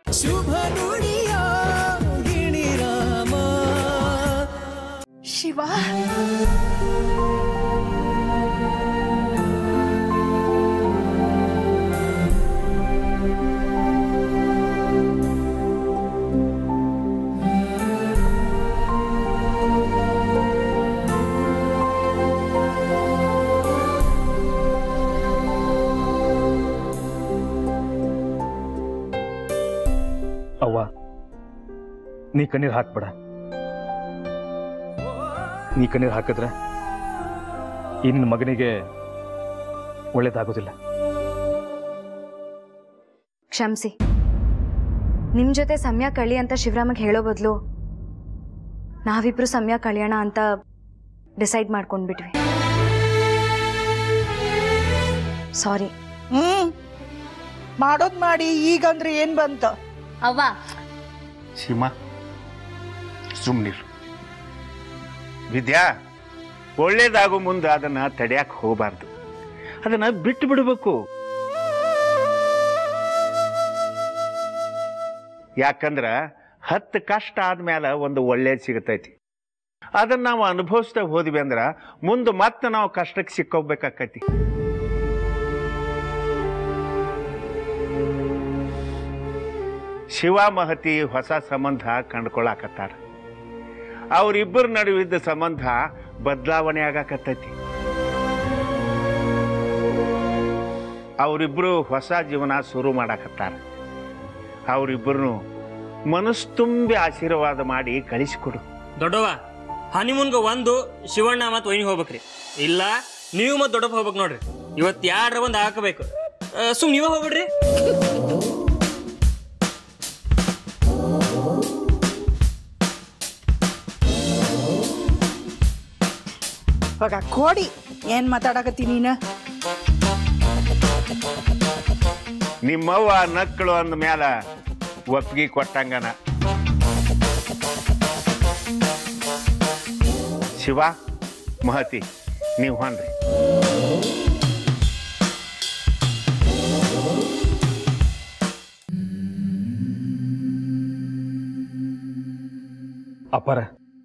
ಶುಭ ನುಡಿಯ ಗಿಣಿರಾಮ ಶಿವ ಅವ್ವ ನೀ ಕಣ್ಣೀರ್ ಹಾಕ್ಬೇಡ ನೀ ಕಣ್ಣೀರ್ ಹಾಕಿದ್ರೆ ಈ ನಿನ್ನ ಮಗನಿಗೆ ಒಳ್ಳೇದಾಗೋದಿಲ್ಲ ಕ್ಷಮಿಸಿ ನಿಮ್ಮ ಜೊತೆ ಸಮಯ ಕಳಿ ಅಂತ ಶಿವರಾಮಗೆ ಹೇಳೋ ಬದಲು ನಾವಿಬ್ರು ಸಮಯ ಕಳಿಯೋಣ ಅಂತ ಡಿಸೈಡ್ ಮಾಡ್ಕೊಂಡ್ಬಿಟ್ವಿ ಸಾರಿ ಹ್ಮ್ ಮಾಡೋದ್ ಮಾಡಿ ಈಗಂದ್ರೆ ಏನ್ ಬಂತ ಅವ್ವ ಸೀಮಾ ಸುಮ್ಮನಿರು ವಿದ್ಯಾ ಒಳ್ಳೇದಾಗೋ ಮುಂದೆ ಅದನ್ನ ತಡೆಯಕ್ಕೆ ಹೋಗಬಾರ್ದು ಅದನ್ನ ಬಿಟ್ಟು ಬಿಡಬೇಕು ಯಾಕಂದ್ರ ಹತ್ತು ಕಷ್ಟ ಆದ್ಮೇಲೆ ಒಂದು ಒಳ್ಳೇದು ಸಿಗತೈತಿ ಅದನ್ನ ನಾವು ಅನುಭವಿಸ್ತಾ ಹೋದ್ವಿ ಅಂದ್ರ ಮುಂದೆ ಮತ್ತೆ ನಾವು ಕಷ್ಟಕ್ಕೆ ಸಿಕ್ಕೋಗ್ಬೇಕಾಕತಿ ಶಿವ ಮಹತಿ ಹೊಸ ಸಂಬಂಧ ಕಂಡ್ಕೊಳಕತ್ತಾರ ಅವರಿಬ್ಬರ ನಡುವಿದ್ದ ಸಂಬಂಧ ಬದಲಾವಣೆ ಆಗಾಕತ್ತೈತಿ ಅವರಿಬ್ರು ಹೊಸ ಜೀವನ ಶುರು ಮಾಡಾಕತ್ತಾರ ಅವರಿಬ್ಬರನ್ನು ಮನಸ್ಸು ತುಂಬಿ ಆಶೀರ್ವಾದ ಮಾಡಿ ಕಳಿಸಿಕೊಡು ದೊಡ್ಡವ ಹನಿಮೂನ್ಗ ಒಂದು ಶಿವಣ್ಣ ಮತ್ತು ವೈನಿ ಹೋಗ್ಬೇಕ್ರಿ ಇಲ್ಲ ನೀವು ಮತ್ತು ದೊಡ್ಡಪ್ಪ ಹೋಗ್ಬೇಕು ನೋಡ್ರಿ ಇವತ್ತು ಯಾರ ಒಂದು ಹಾಕಬೇಕು ಸುಮ್ ನೀವೇ ಹೋಗ್ಬಿಡ್ರಿ ಇವಾಗ ಕೋಡಿ ಏನ್ ಮಾತಾಡಕತ್ತಿ ನೀನ ನಿಮ್ಮವ್ವ ನಕ್ಕಳು ಅಂದ ಮ್ಯಾಲ ಒಪ್ಪಿಗೆ ಕೊಟ್ಟಂಗನ ಶಿವ ಮಹತಿ ನೀವು ಹೊನ್ರಿ ಅಪ್ಪಾರ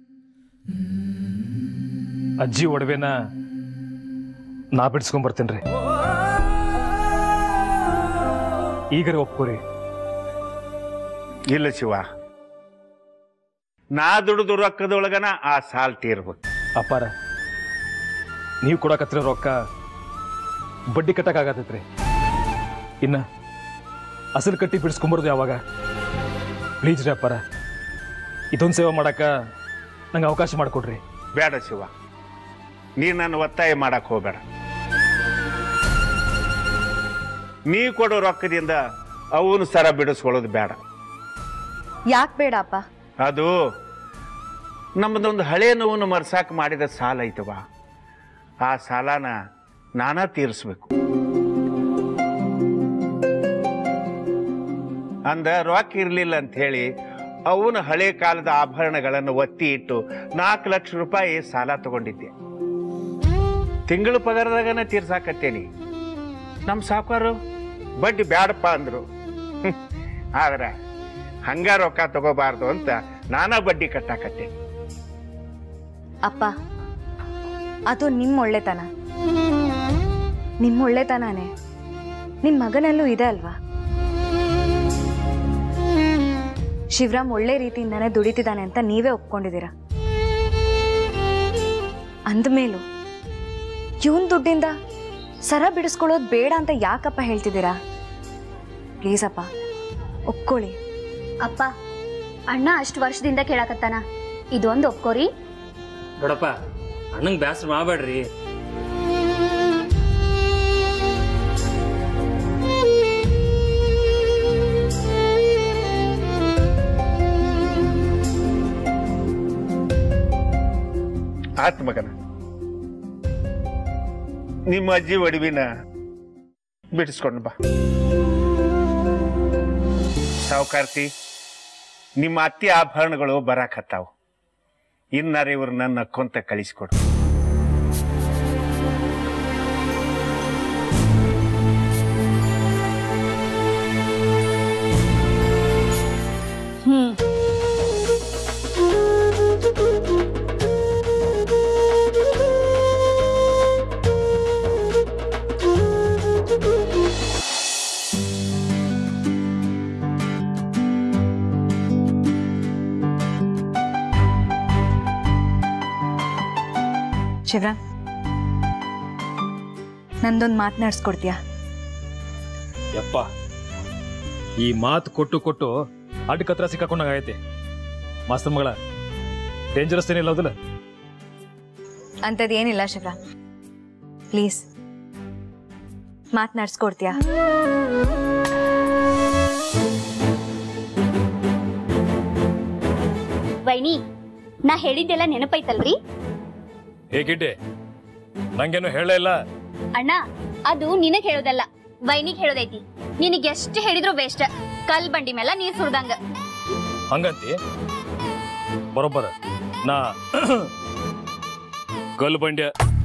ಅಜ್ಜಿ ಒಡವೆನ ನಾ ಬಿಡಿಸ್ಕೊಂಬರ್ತೇನ್ರಿ ಈಗರ ಒಪ್ಕೋರಿ ಇಲ್ಲ ಶಿವ ನಾ ದುಡಿದು ರೊಕ್ಕದೊಳಗನ ಆ ಸಾಲ್ ತೀರ್ಬೇಕು ಅಪ್ಪಾರ ನೀವು ಕೊಡಕತ್ತಿರೋ ರೊಕ್ಕ ಬಡ್ಡಿ ಕಟ್ಟಕ್ಕಾಗತ್ತೈತ್ರಿ ಇನ್ನ ಅಸಲು ಕಟ್ಟಿ ಬಿಡಿಸ್ಕೊಂಬರೋದು ಯಾವಾಗ ಪ್ಲೀಸ್ ರೀ ಅಪ್ಪಾರ ಇದೊಂದು ಸೇವೆ ಮಾಡಕ್ಕ ನಂಗೆ ಅವಕಾಶ ಮಾಡಿಕೊಡ್ರಿ ಬೇಡ ಶಿವ ನೀ ನನ್ನ ಒತ್ತಾಯ ಮಾಡಕ್ ಹೋಗ್ಬೇಡ ನೀ ಕೊಡೋ ರೊಕ್ಕದಿಂದ ಅವನು ಸರ ಬಿಡಿಸ್ಕೊಳ್ಳೋದು ಬೇಡ ಯಾಕೆ ಬೇಡ ಅಪ್ಪ ಅದು ನಮ್ಮದೊಂದು ಹಳೆ ನೋವನ್ನು ಮರ್ಸಾಕ್ ಮಾಡಿದ ಸಾಲ ಐತವ ಆ ಸಾಲನ ನಾನಾ ತೀರಿಸ್ಬೇಕು ಅಂದ ರೊಕ್ಕ ಇರಲಿಲ್ಲ ಅಂತ ಹೇಳಿ ಅವನ ಹಳೆ ಕಾಲದ ಆಭರಣಗಳನ್ನು ಒತ್ತಿ ಇಟ್ಟು ನಾಲ್ಕು ಲಕ್ಷ ರೂಪಾಯಿ ಸಾಲ ತಗೊಂಡಿದ್ದೆ ತಿಂಗಳ ಪಗಾರದಾಗನ ತೀರ್ಸಾಕತ್ತೇನಿ ನಮ್ಮ ಸಾವುಕಾರು ಬಡ್ಡಿ ಬ್ಯಾಡಪ್ಪ ಅಂದ್ರು ಹ್ಮ್. ಆದ್ರೆ ಹಂಗ ರೊಕ್ಕ ತಗೋಬಾರ್ದು ಅಂತ ನಾನಾ ಬಡ್ಡಿ ಕಟ್ಟಾಕತ್ತೆ ಅಪ್ಪ ಅದು ನಿಮ್ಮ ಒಳ್ಳೆತನ ನಿಮ್ಮ ಒಳ್ಳೆತನನೇ ನಿಮ್ಮ ಮಗನಲ್ಲೂ ಇದೆ ಅಲ್ವಾ ಶಿವರಾಮ್ ಒಳ್ಳೆ ರೀತಿಯಿಂದಾನೇ ದುಡಿತಿದ್ದಾನೆ ಅಂತ ನೀವೇ ಒಪ್ಕೊಂಡಿದ್ದೀರಾ ಅಂದಮೇಲೂ ಇವನ್ ದುಡ್ಡಿಂದ ಸರ ಬಿಡಿಸ್ಕೊಳ್ಳೋದು ಬೇಡ ಅಂತ ಯಾಕಪ್ಪ ಹೇಳ್ತಿದ್ದೀರಾ ಪ್ಲೀಸ್ ಅಪ್ಪ ಒಪ್ಕೊಳ್ಳಿ ಅಪ್ಪ ಅಣ್ಣ ಅಷ್ಟು ವರ್ಷದಿಂದ ಕೇಳಕತ್ತಾನ ಇದೊಂದು ಒಪ್ಕೋರಿ ದೊಡ್ಡಪ್ಪ ಅಣ್ಣಂಗೆ ಬ್ಯಾಸ್ರ ಮಾಡಬೇಡ್ರಿ ಆತ್ ಮಗನ ನಿಮ್ಮ ಅಜ್ಜಿ ಒಡವಿನ ಬಿಡಿಸ್ಕೊಂಡು ಬಾ ಸಾವುಕಾರ್ತಿ ನಿಮ್ಮ ಅತ್ತಿ ಆಭರಣಗಳು ಬರಾಕತ್ತಾವು ಇನ್ನಾರ ಇವ್ರು ನನ್ನ ಕೊಂತ ಕಳಿಸ್ಕೊಡು ಶಿವರಾಮ್ ನಂದೊಂದು ಮಾತನಾಡ್ಸ್ಕೊಡ್ತೀಯಾ ಯಪ್ಪ ಈ ಮಾತು ಕೊಟ್ಟು ಕೊಟ್ಟು ಅಡ್ಕತ್ರ ಸಿಕ್ಕಾಕೊಂಡಾಗೈತಿ ಮಾಸ್ತರ್ ಮಗಳ ಡೇಂಜರಸ್ ಏನಿಲ್ಲ ಹೌದಲ್ಲ ಅಂಥದ್ದು ಏನಿಲ್ಲ ಶಿವರಾಮ್ ಪ್ಲೀಸ್ ಮಾತನಾಡ್ಸ್ಕೊಡ್ತೀಯಾ ವೈನಿ ನಾ ಹೇಳಿದ್ದೆಲ್ಲ ನೆನಪೈತಲ್ರಿ ಹೇಗಿಡ್ಡೆ ನಂಗೇನು ಹೇಳೇ ಇಲ್ಲ ಅಣ್ಣ ಅದು ನಿನಗ್ ಹೇಳೋದಲ್ಲ ವೈನಿಗ್ ಹೇಳೋದೈತಿ ನಿನಗ್ ಎಷ್ಟು ಹೇಳಿದ್ರು ವೇಸ್ಟ್ ಕಲ್ ಬಂಡಿ ಮೇಲೆ ನೀರ್ ಸುಡ್ದಂಗ ಹಂಗಂತಿ ಬರೋಬ್ಬರ ನಾ ಗಲ್ ಬಂಡ್ಯ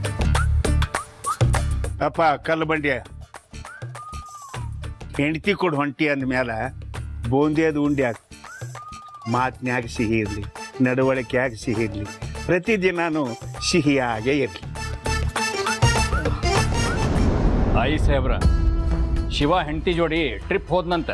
ಅಪ್ಪ ಕಲ್ಲು ಬಂಡ್ಯ ಹೆಂಡತಿ ಕೊಡು ಹೊಂಟಿ ಅಂದ್ಮೇಲೆ ಬೂಂದಿಯದು ಉಂಡೆ ಹಾಕ್ ಮಾತಿನ್ಯಾಗ ಸಿಹಿ ಇರಲಿ ನಡವಳಿಕೆಯಾಗ ಸಿಹಿ ಇರಲಿ ಪ್ರತಿದಿನಾನು ಸಿಹಿಯಾಗೇ ಇರಲಿ ಆಯಿ ಸಾಹೇಬ್ರ ಶಿವ ಹೆಂಡತಿ ಜೋಡಿ ಟ್ರಿಪ್ ಹೋದ್ನಂತ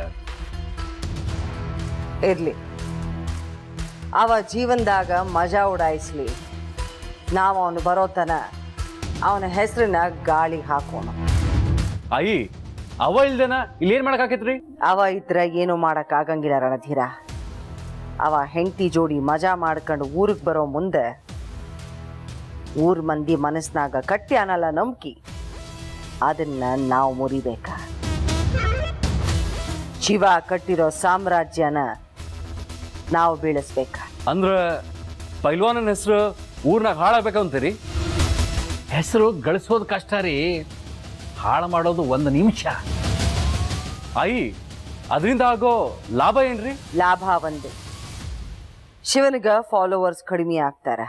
ಇರ್ಲಿ ಅವ ಜೀವನದಾಗ ಮಜಾ ಉಡಾಯಿಸ್ಲಿ ನಾವು ಅವನು ಬರೋತನ ಅವನ ಹೆಸರನ್ನ ಗಾಳಿಗೆ ಹಾಕೋಣ ಆಯಿ ಅವ ಇಲ್ದೇನ ಇಲ್ಲೇನ್ ಮಾಡಕ್ ಅವ ಇದ್ರ ಏನು ಮಾಡಕ್ ಆಗಂಗಿಲ್ಲ ರಣಧೀರ ಅವ ಹೆಂಡತಿ ಜೋಡಿ ಮಜಾ ಮಾಡ್ಕೊಂಡು ಊರಿಗೆ ಬರೋ ಮುಂದೆ ಊರ್ ಮಂದಿ ಮನಸ್ನಾಗ ಕಟ್ಟಿ ಅನ್ನಲ್ಲ ನಂಬಿಕೆ ಅದನ್ನ ನಾವು ಮುರಿಬೇಕ ಶಿವ ಕಟ್ಟಿರೋ ಸಾಮ್ರಾಜ್ಯನ ನಾವು ಬೀಳಿಸ್ಬೇಕ ಅಂದ್ರ ಪೈಲ್ವಾನನ ಹೆಸರು ಊರ್ನಾಗ ಹಾಳಾಗ್ಬೇಕಂತೀರಿ ಹೆಸರು ಗಳಿಸೋದು ಕಷ್ಟ ರೀ ಹಾಳು ಮಾಡೋದು ಒಂದು ನಿಮಿಷ ಆಯಿ ಅದರಿಂದ ಆಗೋ ಲಾಭ ಏನ್ರಿ ಲಾಭ ಒಂದು ಶಿವನಿಗ ಫಾಲೋವರ್ಸ್ ಕಡಿಮೆ ಆಗ್ತಾರ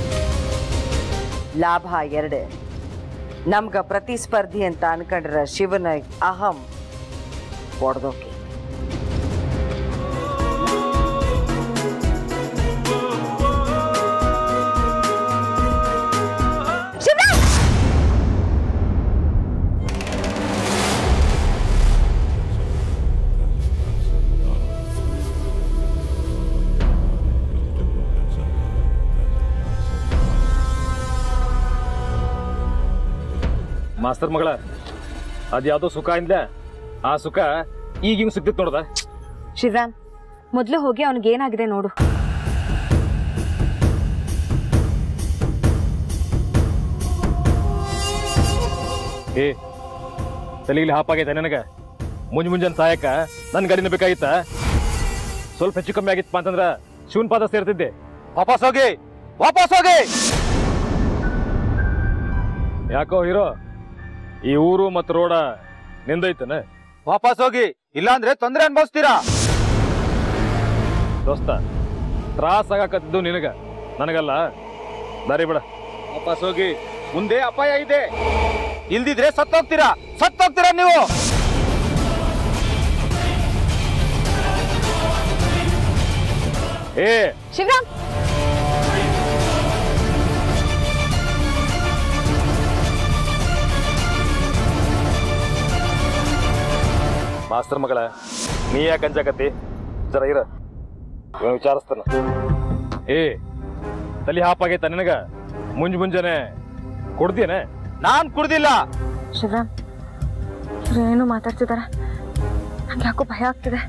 ಲಾಭ ಎರಡು ನಮ್ಗ ಪ್ರತಿಸ್ಪರ್ಧಿ ಅಂತ ಅನ್ಕೊಂಡ್ರ ಶಿವನ ಅಹಂ ಹೊಡ್ದೋಕೆ ಮಾಸ್ತರ್ ಮಗಳ ಅದ್ಯಾವುದೋ ಸುಖ ಇಂದ ಆ ಸುಖ ಈಗ ಹಿಂಗ್ ಸಿಗ್ತಿತ್ತು ನೋಡ್ದ ಶಿವರಾಮ್ ಮೊದಲು ಹೋಗಿ ಅವ್ನಿಗೆ ಏನಾಗಿದೆ ನೋಡು ಏ ತಲೆಯಲ್ಲಿ ಹಾಪಾಗೈತೆ ನನಗ ಮುಂಜ್ ಮುಂಜಾನೆ ಸಾಯಕ ನನ್ ಗಾಡಿನ ಬೇಕಾಗಿತ್ತ ಸ್ವಲ್ಪ ಹೆಚ್ಚು ಕಮ್ಮಿ ಆಗಿತ್ತಪ್ಪ ಅಂತಂದ್ರ ಶಿವನ್ ಪಾದ ಸೇರ್ತಿದ್ದೆ ವಾಪಸ್ ಹೋಗಿ ವಾಪಸ್ ಹೋಗಿ ಯಾಕೋ ಹೀರೋ ಈ ಊರು ಮತ್ತು ರೋಡ ನಿಂದೈತನ ವಾಪಸ್ ಹೋಗಿ ಇಲ್ಲಾಂದ್ರೆ ತೊಂದರೆ ಅನ್ಭವಿಸ್ತೀರಾ ದೋಸ್ತ ತ್ರಾಸ ಆಗಾಕತ್ತಿದ್ದು ನಿನಗ ನನಗಲ್ಲ ದಾರಿ ಬಿಡ ವಾಪಸ್ ಹೋಗಿ ಮುಂದೆ ಅಪಾಯ ಇದೆ ಇಲ್ದಿದ್ರೆ ಸತ್ತೋಗ್ತೀರಾ ಸತ್ತೋಗ್ತೀರಾ ನೀವು ಏ ಶಿವರಾಮ್ ಮಾಸ್ತರ್ ಮಗಳ ನೀ ಯಾಕೆ ಅಂಜಾಕತ್ತಿ ಜರ ಇರ ಇವನು ವಿಚಾರಿಸ್ತಾನ ಏ ತಲಿ ಹಾಪಾಗೈತ ನಿನಗ ಮುಂಜ್ ಮುಂಜಾನೆ ಕುಡ್ದೇನೆ ನಾನ್ ಕುಡ್ದಿಲ್ಲ ಶಿವರಾಮ್ ಇವ್ರು ಏನು ಮಾತಾಡ್ತಿದಾರ ನಂಗೆ ಯಾಕೋ ಭಯ ಆಗ್ತಿದೆ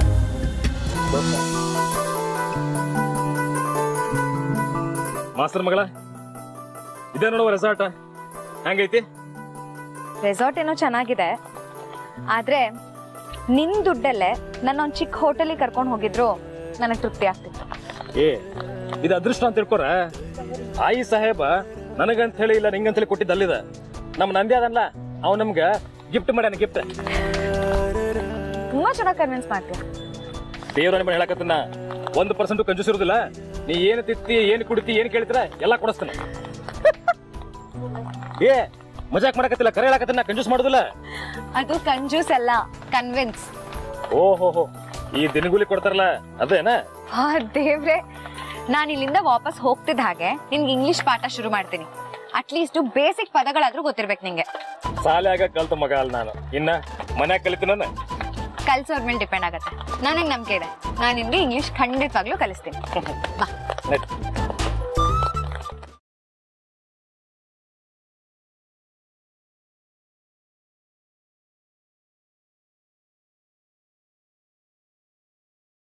ಮಾಸ್ತರ್ ಮಗಳ ಇದೇ ನೋಡುವ ರೆಸಾರ್ಟ್ ಹೆಂಗೈತಿ ರೆಸಾರ್ಟ್ ಏನೋ ಚೆನ್ನಾಗಿದೆ ಆದ್ರೆ ನಿನ್ ದುಡ್ಡಲ್ಲೇ ನನ್ನ ಒಂದು ಚಿಕ್ಕ ಹೋಟೆಲಿಗೆ ಕರ್ಕೊಂಡು ಹೋಗಿದ್ರು ನನಗೆ ತೃಪ್ತಿ ಆಗ್ತಿತ್ತು ಏ ಇದು ಅದೃಷ್ಟ ಅಂತ ತಿಳ್ಕೊರ ಆಯಿ ಸಾಹೇಬ ನನಗಂತ ಹೇಳಿ ಇಲ್ಲ ನಿಂಗಂತ ಹೇಳಿ ಕೊಟ್ಟಿದ್ದಲ್ಲಿದ ನಮ್ಮ ನಂದಿ ಅದಲ್ಲ ಅವ್ ನಮ್ಗ ಗಿಫ್ಟ್ ಮಾಡ್ಯಾನ ಗಿಫ್ಟ್ ತುಂಬಾ ಚೆನ್ನಾಗಿ ಕನ್ವಿನ್ಸ್ ಮಾಡ್ತೀಯ ದೇವ್ರ ನಿಮ್ಮ ಹೇಳಕತ್ತನ ಒಂದು ಪರ್ಸೆಂಟ್ ಕಂಜೂಸ್ ಇರುದಿಲ್ಲ ನೀ ಏನ್ ತಿತ್ತಿ ಏನ್ ಕುಡಿತಿ ಏನ್ ಕೇಳ್ತೀರ ಎಲ್ಲಾ ಕೊಡಿಸ್ತಾನ ಏ ಮಜಾಕ್ ಮಾಡಕತ್ತಿಲ್ಲ ಕರೆ ಹೇಳಕತ್ತನ ಕಂಜೂಸ್ ಮಾಡುದಿಲ್ಲ ಅದು ಕಂಜೂಸ್ ಅಲ್ಲ ಕನ್ವಿನ್ಸ್ ಓಹೋ ಹೋ ಈ ದಿನಗೂಲಿ ಕೊಡ್ತಾರಲ್ಲ ಅದೇನಾ ಹಾ ದೇವ್ರೆ ನಾನು ಇಲ್ಲಿಂದ ವಾಪಸ್ ಹೋಗ್ತಿದ್ದ ಹಾಗೆ ನಿನ್ಗೆ ಇಂಗ್ಲಿಷ್ ಪಾಠ ಶುರು ಮಾಡ್ತೀನಿ ಅಟ್ಲೀಸ್ಟ್ ಬೇಸಿಕ್ ಪದಗಳಾದ್ರೂ ಗೊತ್ತಿರ್ಬೇಕು ನಿಂಗೆ ಶಾಲ್ಯಾಗ ಕಲ್ತ ಮಗ ಅಲ್ಲ ನಾನು ಇನ್ನ ಮನ್ಯಾಗ ಕಲಿತು ನಾನು ಕಲ್ಸೋರ್ ಮೇಲೆ ಡಿಪೆಂಡ್ ಆಗತ್ತೆ ನನಗೆ ನಂಬಿಕೆ ಇದೆ ನಾನು ನಿನ್ಗೆ ಇಂಗ್ಲಿಷ್ ಖಂಡಿತವಾಗ್ಲೂ ಕಲಿಸ್ತೀನಿ ಬಾ ನಡಿ.